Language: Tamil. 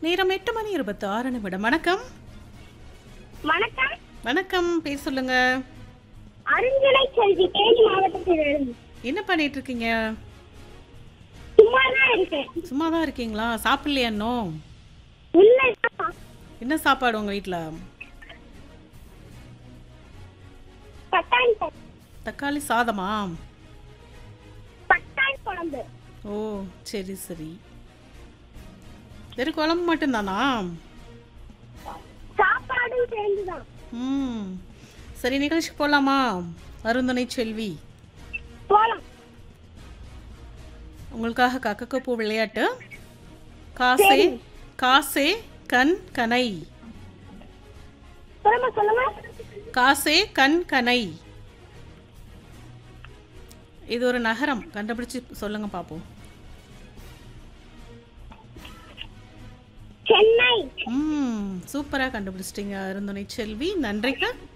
நேரம் எட்டு மணி இருபத்தி ஆறு நிமிடம் வணக்கம் வணக்கம் வணக்கம் பேர் சொல்லுங்க அருஞ்சலை செல்வி தேனி மாவட்டத்திலிருந்து என்ன பண்ணிட்டு இருக்கீங்க சும்மா தான் இருக்கேன் சும்மா தான் இருக்கீங்களா சாப்பிடலையா இன்னும் இல்லைன்னா என்ன சாப்பாடு உங்க வீட்டில் பட்டாணி கொ- தக்காளி சாதமா பட்டாணி குழம்பு ஓ சரி சரி வெறும் குழம்பு மட்டும்தானா சாப்பாடும் சேர்ந்துதான் ம் சரி நிகழ்ச்சி போகலாமா அருந்தனை செல்வி போலாம் உங்களுக்காக கக்கக்கப்பூ விளையாட்டு காசே காசே கண் கனை திரும்ப சொல்லுங்க காசே கண் கனை இது ஒரு நகரம் கண்டுபிடிச்சு சொல்லுங்க பாப்போம் சென்னை ம் சூப்பராக கண்டுபிடிச்சிட்டீங்க அருந்துணை செல்வி நன்றிங்க